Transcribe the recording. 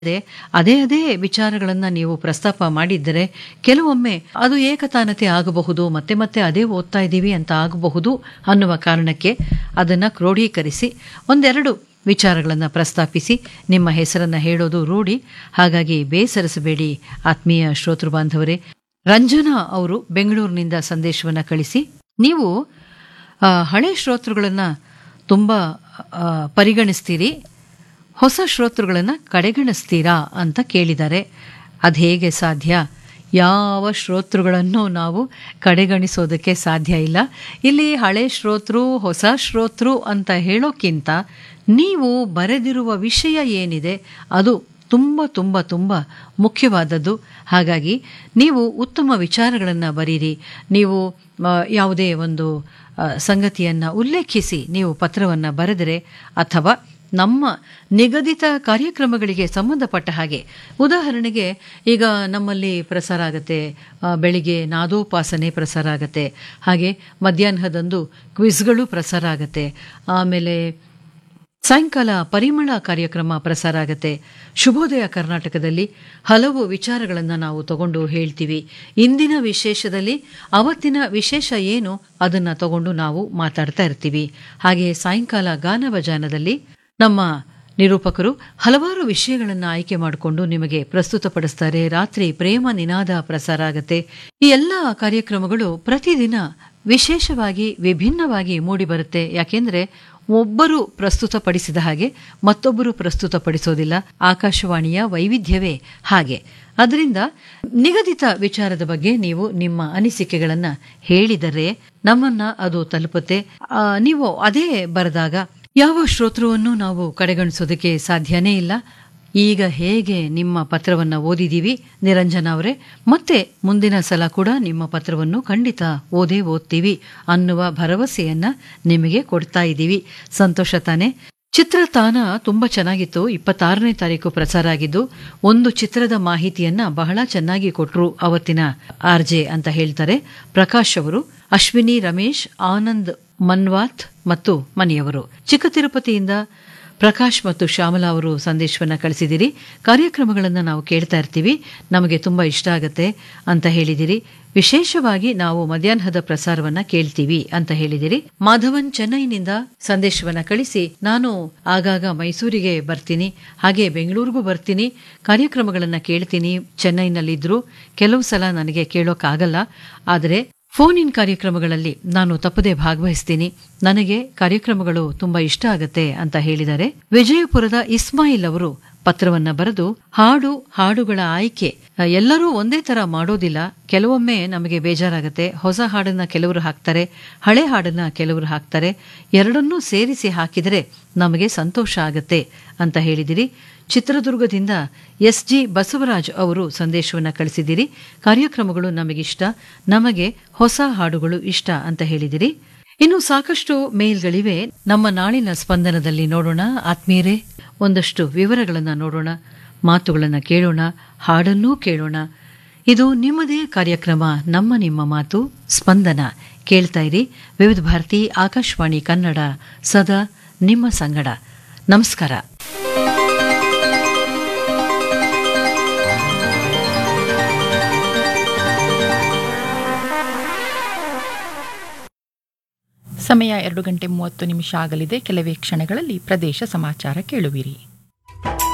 ಇದೆ ಅದೇ ಅದೇ ವಿಚಾರಗಳನ್ನ ನೀವು ಪ್ರಸ್ತಾಪ ಮಾಡಿದ್ದರೆ ಕೆಲವೊಮ್ಮೆ ಅದು ಏಕತಾನತೆ ಆಗಬಹುದು ಮತ್ತೆ ಮತ್ತೆ ಅದೇ ಓದ್ತಾ ಇದ್ದೀವಿ ಅಂತ ಆಗಬಹುದು ಅನ್ನುವ ಕಾರಣಕ್ಕೆ ಅದನ್ನ ಕ್ರೋಢೀಕರಿಸಿ ಒಂದೆರಡು ವಿಚಾರಗಳನ್ನು ಪ್ರಸ್ತಾಪಿಸಿ ನಿಮ್ಮ ಹೆಸರನ್ನ ಹೇಳೋದು ರೂಢಿ ಹಾಗಾಗಿ ಬೇಸರಿಸಬೇಡಿ ಆತ್ಮೀಯ ಶ್ರೋತೃ ಬಾಂಧವರೇ ರಂಜನಾ ಅವರು ಬೆಂಗಳೂರಿನಿಂದ ಸಂದೇಶವನ್ನ ಕಳಿಸಿ ನೀವು ಆ, ಹಳೆ ಶ್ರೋತೃಗಳನ್ನ ತುಂಬ ಆ, ಪರಿಗಣಿಸ್ತೀರಿ ಹೊಸ ಶ್ರೋತೃಗಳನ್ನು ಕಡೆಗಣಿಸ್ತೀರಾ ಅಂತ ಕೇಳಿದ್ದಾರೆ ಅದು ಹೇಗೆ ಸಾಧ್ಯ ಯಾವ ಶ್ರೋತೃಗಳನ್ನು ನಾವು ಕಡೆಗಣಿಸೋದಕ್ಕೆ ಸಾಧ್ಯ ಇಲ್ಲ ಇಲ್ಲಿ ಹಳೆ ಶ್ರೋತೃ ಹೊಸ ಶ್ರೋತೃ ಅಂತ ಹೇಳೋಕ್ಕಿಂತ ನೀವು ಬರೆದಿರುವ ವಿಷಯ ಏನಿದೆ ಅದು ತುಂಬ ತುಂಬ ತುಂಬ ಮುಖ್ಯವಾದದ್ದು ಹಾಗಾಗಿ ನೀವು ಉತ್ತಮ ವಿಚಾರಗಳನ್ನು ಬರೀರಿ ನೀವು ಆ, ಯಾವುದೇ ಒಂದು ಆ, ಸಂಗತಿಯನ್ನು ಉಲ್ಲೇಖಿಸಿ ನೀವು ಪತ್ರವನ್ನು ಬರೆದರೆ ಅಥವಾ ನಮ್ಮ ನಿಗದಿತ ಕಾರ್ಯಕ್ರಮಗಳಿಗೆ ಸಂಬಂಧಪಟ್ಟ ಹಾಗೆ ಉದಾಹರಣೆಗೆ ಈಗ ನಮ್ಮಲ್ಲಿ ಪ್ರಸಾರ ಆಗುತ್ತೆ ಆ, ಬೆಳಿಗ್ಗೆ ನಾದೋಪಾಸನೆ ಪ್ರಸಾರ ಆಗುತ್ತೆ ಹಾಗೆ ಮಧ್ಯಾಹ್ನದಂದು ಕ್ವಿಜ್ಗಳು ಪ್ರಸಾರ ಆಗುತ್ತೆ ಆಮೇಲೆ ಸಾಯಂಕಾಲ ಪರಿಮಳ ಕಾರ್ಯಕ್ರಮ ಪ್ರಸಾರ ಆಗುತ್ತೆ ಶುಭೋದಯ ಕರ್ನಾಟಕದಲ್ಲಿ ಹಲವು ವಿಚಾರಗಳನ್ನು ನಾವು ತಗೊಂಡು ಹೇಳ್ತೀವಿ ಇಂದಿನ ವಿಶೇಷದಲ್ಲಿ ಅವತ್ತಿನ ವಿಶೇಷ ಏನು ಅದನ್ನು ತಗೊಂಡು ನಾವು ಮಾತಾಡ್ತಾ ಇರ್ತೀವಿ ಹಾಗೆ ಸಾಯಂಕಾಲ ಗಾನಭಜಾನದಲ್ಲಿ ನಮ್ಮ ನಿರೂಪಕರು ಹಲವಾರು ವಿಷಯಗಳನ್ನು ಆಯ್ಕೆ ಮಾಡಿಕೊಂಡು ನಿಮಗೆ ಪ್ರಸ್ತುತಪಡಿಸ್ತಾರೆ ರಾತ್ರಿ ಪ್ರೇಮ ನಿನಾದ ಪ್ರಸಾರ ಆಗುತ್ತೆ ಈ ಎಲ್ಲ ಕಾರ್ಯಕ್ರಮಗಳು ಪ್ರತಿದಿನ ವಿಶೇಷವಾಗಿ ವಿಭಿನ್ನವಾಗಿ ಮೂಡಿಬರುತ್ತೆ ಯಾಕೆಂದ್ರೆ ಒಬ್ಬರು ಪ್ರಸ್ತುತಪಡಿಸಿದ ಹಾಗೆ ಮತ್ತೊಬ್ಬರು ಪ್ರಸ್ತುತಪಡಿಸೋದಿಲ್ಲ ಆಕಾಶವಾಣಿಯ ವೈವಿಧ್ಯವೇ ಹಾಗೆ ಅದರಿಂದ ನಿಗದಿತ ವಿಚಾರದ ಬಗ್ಗೆ ನೀವು ನಿಮ್ಮ ಅನಿಸಿಕೆಗಳನ್ನ ಹೇಳಿದರೆ ನಮ್ಮನ್ನ ಅದು ತಲುಪುತ್ತೆ ಆ, ನೀವು ಅದೇ ಬರೆದಾಗ ಯಾವ ಶ್ರೋತೃವನ್ನು ನಾವು ಕಡೆಗಣಿಸೋದಕ್ಕೆ ಸಾಧ್ಯನೇ ಇಲ್ಲ ಈಗ ಹೇಗೆ ನಿಮ್ಮ ಪತ್ರವನ್ನು ಓದಿದ್ದೀವಿ ನಿರಂಜನ ಅವರೇ ಮತ್ತೆ ಮುಂದಿನ ಸಲ ಕೂಡ ನಿಮ್ಮ ಪತ್ರವನ್ನು ಖಂಡಿತ ಓದೇ ಓದ್ತೀವಿ ಅನ್ನುವ ಭರವಸೆಯನ್ನ ನಿಮಗೆ ಕೊಡ್ತಾ ಇದ್ದೀವಿ ಸಂತೋಷ ತಾನೆ ಚಿತ್ರತಾನ ತುಂಬಾ ಚೆನ್ನಾಗಿತ್ತು ಇಪ್ಪತ್ತಾರನೇ ತಾರೀಕು ಪ್ರಸಾರ ಆಗಿದ್ದು ಒಂದು ಚಿತ್ರದ ಮಾಹಿತಿಯನ್ನ ಬಹಳ ಚೆನ್ನಾಗಿ ಕೊಟ್ರು ಅವತ್ತಿನ ಆರ್ಜೆ ಅಂತ ಹೇಳ್ತಾರೆ ಪ್ರಕಾಶ್ ಅವರು ಅಶ್ವಿನಿ ರಮೇಶ್ ಆನಂದ್ ಮನ್ವಾತ್ ಮತ್ತು ಮನಿಯವರು ಚಿಕ್ಕ ತಿರುಪತಿಯಿಂದ ಪ್ರಕಾಶ್ ಮತ್ತು ಶ್ಯಾಮಲಾ ಅವರು ಸಂದೇಶವನ್ನ ಕಳಿಸಿದಿರಿ ಕಾರ್ಯಕ್ರಮಗಳನ್ನು ನಾವು ಕೇಳ್ತಾ ಇರ್ತೀವಿ ನಮಗೆ ತುಂಬಾ ಇಷ್ಟ ಆಗತ್ತೆ ಅಂತ ಹೇಳಿದಿರಿ ವಿಶೇಷವಾಗಿ ನಾವು ಮಧ್ಯಾಹ್ನದ ಪ್ರಸಾರವನ್ನ ಕೇಳ್ತೀವಿ ಅಂತ ಹೇಳಿದಿರಿ ಮಾಧವನ್ ಚೆನ್ನೈನಿಂದ ಸಂದೇಶವನ್ನ ಕಳಿಸಿ ನಾನು ಆಗಾಗ ಮೈಸೂರಿಗೆ ಬರ್ತೀನಿ ಹಾಗೆ ಬೆಂಗಳೂರಿಗೂ ಬರ್ತೀನಿ ಕಾರ್ಯಕ್ರಮಗಳನ್ನ ಕೇಳ್ತೀನಿ ಚೆನ್ನೈನಲ್ಲಿದ್ರು ಕೆಲವು ಸಲ ನನಗೆ ಕೇಳೋಕ್ಕಾಗಲ್ಲ ಆದರೆ ಫೋನ್ ಇನ್ ಕಾರ್ಯಕ್ರಮಗಳಲ್ಲಿ ನಾನು ತಪ್ಪದೆ ಭಾಗವಹಿಸ್ತೀನಿ ನನಗೆ ಕಾರ್ಯಕ್ರಮಗಳು ತುಂಬಾ ಇಷ್ಟ ಆಗತ್ತೆ ಅಂತ ಹೇಳಿದ್ದಾರೆ ವಿಜಯಪುರದ ಇಸ್ಮಾಯಿಲ್ ಅವರು ಪತ್ರವನ್ನ ಬರೆದು ಹಾಡು ಹಾಡುಗಳ ಆಯ್ಕೆ ಅ, ಎಲ್ಲರೂ ಒಂದೇ ತರ ಮಾಡೋದಿಲ್ಲ ಕೆಲವೊಮ್ಮೆ ನಮಗೆ ಬೇಜಾರಾಗತ್ತೆ ಹೊಸ ಹಾಡನ್ನ ಕೆಲವರು ಹಾಕ್ತಾರೆ ಹಳೆ ಹಾಡನ್ನ ಕೆಲವರು ಹಾಕ್ತಾರೆ ಎರಡನ್ನೂ ಸೇರಿಸಿ ಹಾಕಿದರೆ ನಮಗೆ ಸಂತೋಷ ಆಗತ್ತೆ ಅಂತ ಹೇಳಿದಿರಿ ಚಿತ್ರದುರ್ಗದಿಂದ ಎಸ್ ಜಿ ಬಸವರಾಜ್ ಅವರು ಸಂದೇಶವನ್ನ ಕಳಿಸಿದಿರಿ ಕಾರ್ಯಕ್ರಮಗಳು ನಮಗಿಷ್ಟ ನಮಗೆ ಹೊಸ ಹಾಡುಗಳು ಇಷ್ಟ ಅಂತ ಹೇಳಿದಿರಿ ಇನ್ನು ಸಾಕಷ್ಟು ಮೇಲ್ಗಳಿವೆ ನಮ್ಮ ನಾಳಿನ ಸ್ಪಂದನದಲ್ಲಿ ನೋಡೋಣ ಆತ್ಮೀಯರೇ ಒಂದಷ್ಟು ವಿವರಗಳನ್ನ ನೋಡೋಣ ಮಾತುಗಳನ್ನ ಕೇಳೋಣ ಹಾಡನ್ನೂ ಕೇಳೋಣ ಇದು ನಿಮ್ಮದೇ ಕಾರ್ಯಕ್ರಮ ನಮ್ಮ ನಿಮ್ಮ ಮಾತು ಸ್ಪಂದನ ಕೇಳ್ತಾ ಇರಿ ವಿವಿಧ ಭಾರತಿ ಆಕಾಶವಾಣಿ ಕನ್ನಡ ಸದಾ ನಿಮ್ಮ ಸಂಗಡ ನಮಸ್ಕಾರ ಸಮಯ ಎರಡು ಗಂಟೆ ಮೂವತ್ತು ನಿಮಿಷ ಆಗಲಿದೆ ಕೆಲವೇ ಕ್ಷಣಗಳಲ್ಲಿ ಪ್ರದೇಶ ಸಮಾಚಾರ ಕೇಳುವಿರಿ